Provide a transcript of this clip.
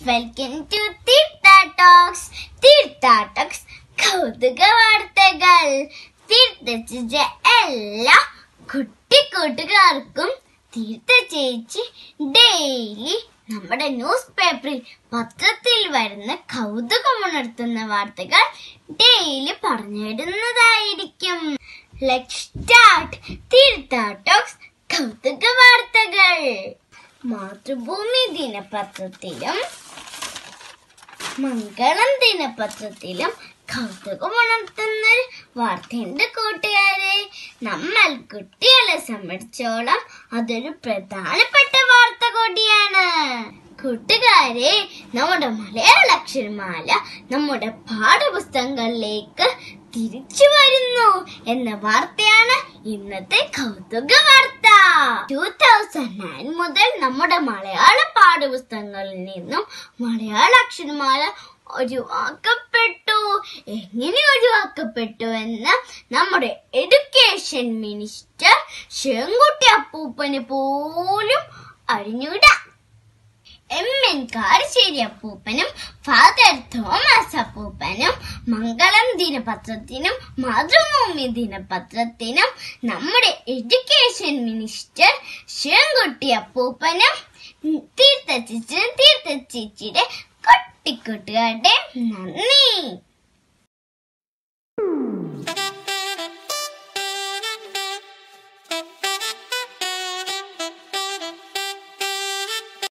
welcome to Theertha talks Theertha talks കൗതുക വാർത്തകൾ തീർത്ഥ എല്ലാ കുട്ടി കൂട്ടുകാർക്കും തീർത്ഥ ചേച്ചി ഡെയിലി നമ്മുടെ ന്യൂസ് പേപ്പറിൽ പത്രത്തിൽ വരുന്ന കൗതുകമുണർത്തുന്ന വാർത്തകൾ ഡെയിലി പറഞ്ഞിടുന്നതായിരിക്കും ലെറ്റ് സ്റ്റാർട്ട് തീർത്ഥ ടോക്സ് കൗതുക വാർത്തകൾ മാതൃഭൂമി ദിനപത്രത്തിലും മംഗളം ദിനപത്രത്തിലും കൗതുകമുണർത്തുന്ന ഒരു വാർത്തയുണ്ട് കൂട്ടുകാരെ നമ്മൾ കുട്ടികളെ സംബന്ധിച്ചോളം അതൊരു പ്രധാനപ്പെട്ട വാർത്ത കൂടിയാണ് കൂട്ടുകാരെ നമ്മുടെ മലയാള അക്ഷരമാല നമ്മുടെ പാഠപുസ്തകങ്ങളിലേക്ക് തിരിച്ചു വരുന്നു എന്ന വാർത്തയാണ് ഇന്നത്തെ കൗതുക വാർത്ത ടൂ തൗസൻഡ് നയൻ മുതൽ നമ്മുടെ മലയാള പാഠപുസ്തകങ്ങളിൽ നിന്നും മലയാള അക്ഷരമാല ഒഴിവാക്കപ്പെട്ടു എങ്ങനെ ഒഴിവാക്കപ്പെട്ടു എന്ന് നമ്മുടെ എഡ്യൂക്കേഷൻ മിനിസ്റ്റർ ശിവൻകുട്ടി അപ്പൂപ്പന് പോലും അറിഞ്ഞൂടാ എം എൻ കാരശ്ശേരി അപ്പൂപ്പനും ഫാദർ തോമസ് അപ്പൂപ്പനും മംഗളം ദിനപത്രത്തിനും മാതൃഭൂമി ദിനപത്രത്തിനും നമ്മുടെ എഡ്യൂക്കേഷൻ മിനിസ്റ്റർ ശിവൻകുട്ടി അപ്പൂപ്പനും തീർത്ഥച്ചിച്ചും തീർത്ഥച്ചിച്ചിയുടെ കുട്ടിക്കുട്ടുകാരുടെ നന്ദി